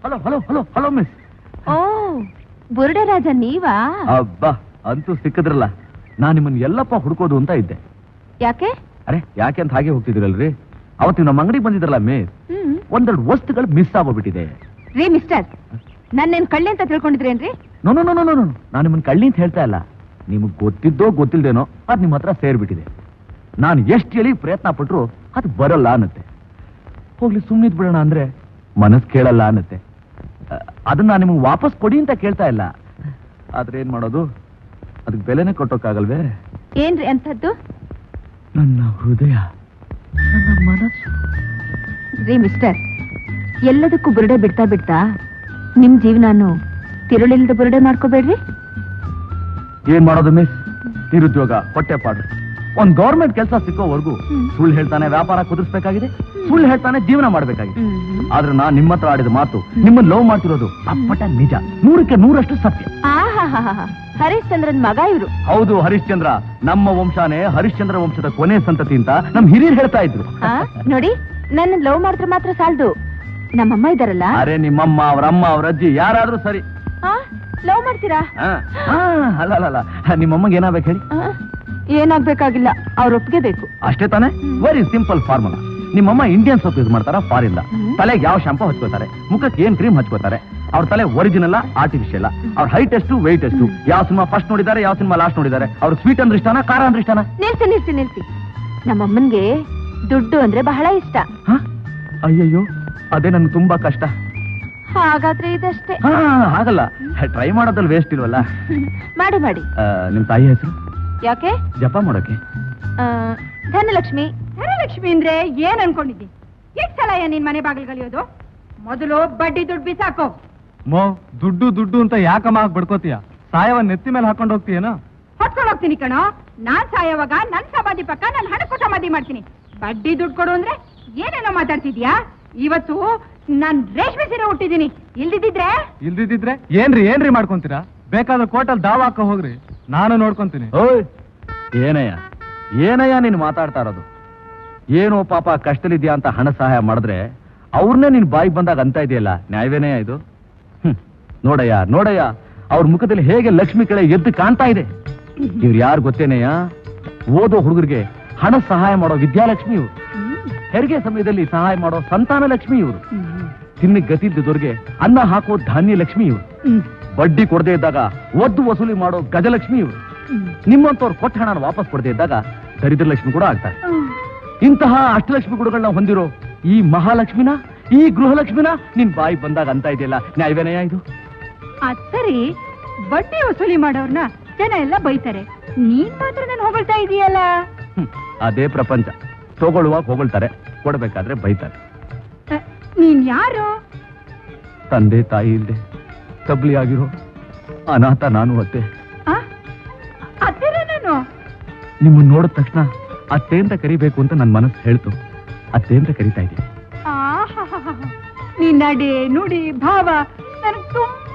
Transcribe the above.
Hello hello hello hello miss ಓ ಬುರುಡೆ ರಾಜ ನೀವಾ ಅಬ್ಬಾ ಅಂತೂ ಸಿಕ್ಕಿದ್ರಲ್ಲ ನಾನ್ ನಿಮ್ಮನ್ನ ಎಲ್ಲಪ್ಪ ಹುಡ್ಕೋದು ಅಂತ ಇದ್ದೆ ಯಾಕೆ ಅರೆ ಯಾಕೆ ಅಂತ ಹಾಗೆ ಹೋಗ್ತಿದ್ರಲ್ರಿ ಅವತ್ತು ನಮ್ಮ ಅಂಗಡಿಗೆ ಬಂದಿದ್ರಲ್ಲ ಮಿಸ್ ಹ್ಮ್ ಒಂದೆರಡು ವಸ್ತುಗಳು ಮಿಸ್ ಆಗೋಗ್ಬಿಟ್ಟಿದೆ ರೀ ಮಿಸ್ಟರ್ ನನ್ನೇನ್ ಕಳ್ಳಿ ಅಂತ ತಿಳ್ಕೊಂಡಿದ್ರೇನ್ರಿ no no no no no ನಾನು ನಿಮ್ಮನ್ನ ಕಳ್ಳಿ ಅಂತ ಹೇಳ್ತಾ ಇಲ್ಲ ನಿಮಗೆ ಗೊತ್ತಿದ್ದೋ ಗೊತ್ತಿಲ್ದೇನೋ ಅದು ನಿಮ್ಮ ಹತ್ರ ಸೇರ್ಬಿಟ್ಟಿದೆ ನಾನು ಎಷ್ಟು ಹೇಳಿ ಪ್ರಯತ್ನ ಪಟ್ರು ಅದು ಬರಲ್ಲ ಅನ್ನತ್ತೆ ಹೋಗ್ಲಿ ಸುಮ್ಮನಿದ್ ಬಿಡೋಣ ಅಂದ್ರೆ ಮನಸ್ಸು ಕೇಳಲ್ಲ ಅನ್ನತ್ತೆ ಅ, ಅದನ್ನ ನಾನು ನಿಮಗೆ ವಾಪಸ್ ಕೊಡಿ ಅಂತ ಕೇಳ್ತಾ ಇಲ್ಲ ಆದ್ರೆ ಏನ್ ಮಾಡೋದು ಅದಕ್ಕೆ ಬೆಲೆನೇ ಕೊಟ್ಟೋಕ್ಕಾಗಲ್ವೇ ಏನ್ರಿ ಅಂಥದ್ದು ನನ್ನ ಹೃದಯ ನನ್ನ ಮನಸ್ಸು ರೀ ಮಿಸ್ಟರ್ ಎಲ್ಲದಕ್ಕೂ ಬುರುಡೆ ಬಿಡ್ತಾ ಬಿಡ್ತಾ ನಿಮ್ ಜೀವನಾನು ತಿರುಳಿಲ್ದ ಬುರುಡೆ ಮಾಡ್ಕೋಬೇಡ್ರಿ ಏನ್ ಮಾಡೋದು ಮಿಸ್ ನಿರುದ್ಯೋಗ ಹೊಟ್ಟೆ ಪಾಡು ಒಂದ್ ಗೌರ್ಮೆಂಟ್ ಕೆಲಸ ಸಿಕ್ಕೋವರೆಗೂ ಹ್ಮ್. ಸುಳ್ಳು ಹೇಳ್ತಾನೆ ವ್ಯಾಪಾರ ಕುದಿಸ್ಬೇಕಾಗಿದೆ ಸುಳ್ಳು ಹೇಳ್ತಾನೆ ಜೀವನ ಮಾಡ್ಬೇಕಾಗಿದೆ ಆದ್ರೆ ನಾನ್ ನಿಮ್ಮ ಹತ್ರ ಆಡಿದ ಮಾತು ನಿಮ್ಮನ್ನ ಲವ್ ಮಾಡ್ತಿರೋದು ಅಪ್ಪಟ ನಿಜ ನೂರಕ್ಕೆ ನೂರಷ್ಟು ಸತ್ಯ ಆಹಾಹಾಹಾ. ಹರಿಶ್ಚಂದ್ರನ್ ಮಗ ಇವ್ರು ಹೌದು ಹರಿಶ್ಚಂದ್ರ ನಮ್ಮ ವಂಶಾನೇ ಹರಿಶ್ಚಂದ್ರ ವಂಶದ ಕೊನೆ ಸಂತತಿ ಅಂತ ನಮ್ ಹಿರಿಯರು ಹೇಳ್ತಾ ಇದ್ರು ಆ, ನೋಡಿ ನನ್ನ ಲವ್ ಮಾಡಿದ್ರೆ ಮಾತ್ರ ಸಾಲದು ನಮ್ಮಮ್ಮ ಇದಾರಲ್ಲ ಅರೆ ನಿಮ್ಮಮ್ಮ ಅವ್ರ ಅಮ್ಮ ಅವ್ರ ಅಜ್ಜಿ ಯಾರಾದ್ರೂ ಸರಿ ಲವ್ ಮಾಡ್ತೀರಾ ಆ, ಆ, ಅಲ್ಲ ಅಲ್ಲ ಅಲ್ಲ ನಿಮ್ಮಮ್ಮಗೆ ಏನಾಗ್ಬೇಕು ಹೇಳಿ ಆ, ಏನಾಗ್ಬೇಕಾಗಿಲ್ಲ ಅವ್ರ ಒಪ್ಪಿಗೆ ಬೇಕು ಅಷ್ಟೇ ತಾನೇ ವೆರಿ ಸಿಂಪಲ್ ಫಾರ್ಮುಲಾ ನಿಮ್ಮಮ್ಮ ಇಂಡಿಯನ್ ಸೋಪ್ ಯೂಸ್ ಮಾಡ್ತಾರ ಫಾರಿನ್ ಹ್ಮ್. ತಲೆಗೆ ಯಾವ ಶಾಂಪೂ ಹಚ್ಕೋತಾರೆ ಮುಖಕ್ಕೆ ಏನ್ ಕ್ರೀಮ್ ಹಚ್ಕೋತಾರೆ ಅವ್ರ ತಲೆ ಒರಿಜಿನಲ್ ಆರ್ಟಿಫಿಷಿಯಲ್ ಅವ್ರ ಹೈಟ್ ಎಷ್ಟು ವೆಯ್ಟ್ ಎಷ್ಟು ಯಾವ ಸಿನಿಮಾ ಫಸ್ಟ್ ನೋಡಿದ್ದಾರೆ ಯಾವ ಸಿನಿಮಾ ಲಾಸ್ಟ್ ನೋಡಿದ್ದಾರೆ ಅವ್ರ ಸ್ವೀಟ್ ಅಂದ್ರೆ ಇಷ್ಟನಾ ಖಾರ ಅಂದ್ರೆ ಇಷ್ಟನಾ ನಿಲ್ಸಿ ನಿಲ್ಸಿ ನಿಲ್ಸಿ ನಮ್ಮಮ್ಮನ್ಗೆ ದುಡ್ಡು ಅಂದ್ರೆ ಬಹಳ ಇಷ್ಟ ಹ? ಅಯ್ಯಯ್ಯೋ ಅದೇ ನನ್ಗೆ ತುಂಬಾ ಕಷ್ಟ ಹಾಗಾದ್ರೆ ಇದಷ್ಟೇ ಹಾ ಆಗಲ್ಲ ಟ್ರೈ ಮಾಡೋದ್ರಲ್ಲಿ ವೇಸ್ಟ್ ಇಲ್ವಲ್ಲ ಮಾಡಿ ಮಾಡಿ ಆ, ನಿಮ್ ತಾಯಿ ಹೆಸರು ಯಾಕೆ ಜಪ ಮಾಡೋಕೆ ಆ, ಧನಲಕ್ಷ್ಮಿ ಧನಲಕ್ಷ್ಮಿ ಅಂದ್ರೆ ಏನ್ ಅನ್ಕೊಂಡಿದ್ದಿ ಎಷ್ಟ್ ಸಲ ನಿನ್ ಮನೆ ಬಾಗಿಲು ಕಲಿಯೋದು ಮೊದಲು ಬಡ್ಡಿ ದುಡ್ಡು ಬಿಸಾಕೋ ಮೋ ದುಡ್ಡು ದುಡ್ಡು ಅಂತ ಯಾಕಮ್ಮ ಹಾಕ್ ಬಡ್ಕೋತೀಯ ಸಾಯವ ನೆತ್ತಿ ಮೇಲೆ ಹಾಕೊಂಡು ಹೋಗ್ತೀಯೇನೋ ಹೊತ್ಕೊಂಡು ಹೋಗ್ತೀನಿ ಕಣೋ ನಾನ್ ಸಾಯೋವಾಗ ನನ್ ಸಮಾಧಿ ಪಕ್ಕ ನಾನು ಹಣಕ್ಕೂ ಸಮಾಧಿ ಮಾಡ್ತೀನಿ ಬಡ್ಡಿ ದುಡ್ಡು ಕೊಡು ಅಂದ್ರೆ ಏನೇನೋ ಮಾತಾಡ್ತಿದ್ಯಾ ಇವತ್ತು ನಾನ್ ರೇಷ್ಮೆ ಸೀರೆ ಹುಟ್ಟಿದೀನಿ ಇಲ್ದಿದ್ರೆ ಇಲ್ದಿದ್ರೆ ಏನ್ರಿ ಏನ್ರಿ ಮಾಡ್ಕೊಂತೀರಾ ಬೇಕಾದ್ರೆ ಕೋಟಲ್ ದಾವ ಹಾಕ ಹೋಗ್ರಿ ನಾನು ನೋಡ್ಕೊಂತೀನಿ ಓಯ್ ಏನಯ್ಯ ಏನಯ್ಯ ನೀನು ಮಾತಾಡ್ತಾ ಇರೋದು ಏನೋ ಪಾಪ ಕಷ್ಟದಲ್ಲಿದ್ಯಾ ಅಂತ ಹಣ ಸಹಾಯ ಮಾಡಿದ್ರೆ ಅವ್ರನ್ನೇ ನಿನ್ ಬಾಯಿಗೆ ಬಂದಾಗ ಅಂತ ಇದೆಯಲ್ಲ ನ್ಯಾಯವೇನಯ್ಯ ಇದು ಹ್ಮ್. ನೋಡಯ್ಯ ನೋಡಯ್ಯ ಅವ್ರ ಮುಖದಲ್ಲಿ ಹೇಗೆ ಲಕ್ಷ್ಮಿ ಕಳೆ ಎದ್ದು ಕಾಣ್ತಾ ಇದೆ ಇವ್ರು ಯಾರು ಗೊತ್ತೇನೆಯ ಓದೋ ಹುಡುಗರಿಗೆ ಹಣ ಸಹಾಯ ಮಾಡೋ ವಿದ್ಯಾಲಕ್ಷ್ಮಿ ಇವ್ರು ಹೆರಿಗೆ ಸಮಯದಲ್ಲಿ ಸಹಾಯ ಮಾಡೋ ಸಂತಾನ ಲಕ್ಷ್ಮಿ ಇವರು ತಿನ್ನಿಗೆ ಗತಿ ಇದ್ದದವ್ರಿಗೆ ಅನ್ನ ಹಾಕೋ ಧಾನ್ಯ ಲಕ್ಷ್ಮಿ ಇವರು ಬಡ್ಡಿ ಕೊಡದೇ ಇದ್ದಾಗ ಒದ್ದು ವಸೂಲಿ ಮಾಡೋ ಗಜಲಕ್ಷ್ಮಿ ಇವರು ನಿಮ್ಮಂತವ್ರು ಕೊಟ್ಟ ಹಣ ವಾಪಸ್ ಕೊಡದೇ ಇದ್ದಾಗ ದರಿದ್ರ ಲಕ್ಷ್ಮಿ ಕೂಡ ಆಗ್ತಾರೆ ಇಂತಹ ಅಷ್ಟಲಕ್ಷ್ಮಿ ಗುಣಗಳನ್ನ ಹೊಂದಿರೋ ಈ ಮಹಾಲಕ್ಷ್ಮಿನ ಈ ಗೃಹಲಕ್ಷ್ಮಿನ ನಿನ್ ಬಾಯಿ ಬಂದಾಗ ಅಂತ ಇದೆಯಲ್ಲ ನ್ಯಾಯವೇನಯ್ಯ ಇದು ಅದ್ ಸರಿ ಬಡ್ಡಿ ವಸೂಲಿ ಮಾಡೋರ್ನ ಜನ ಎಲ್ಲ ಬೈತಾರೆ ನೀನ್ ಮಾತ್ರ ನಾನು ಹೊಗಳ್ತಾ ಇದೀಯಲ್ಲ ಹ್ಮ್. ಅದೇ ಪ್ರಪಂಚ ತಗೊಳ್ಳುವಾಗ ಹೊಗಳ್ತಾರೆ ಕೊಡ್ಬೇಕಾದ್ರೆ ಬೈತಾರೆ ಅ, ನೀನ್ ಯಾರು ತಂದೆ ತಾಯಿ ಇಲ್ದೆ ಕಬ್ಲಿ ಆಗಿರೋ ಅನಾಥ ನಾನು ಅತ್ತೆ ಆ? ಅತ್ತಿರ ನಾನು ನಿಮ್ಮನ್ನ ನೋಡಿದ ತಕ್ಷಣ ಅತ್ತೆ ಅಂತ ಕರಿಬೇಕು ಅಂತ ನನ್ನ ಮನಸ್ಸು ಹೇಳ್ತು ಅತ್ತೆ ಅಂತ ಕರಿತಾ ಇದ್ದೀನಿ ಆಹಾಹಾಹಾ. ನಿನ್ ನಡೆ ನುಡಿ ಭಾವ ನನಗ್ ತುಂಬಾ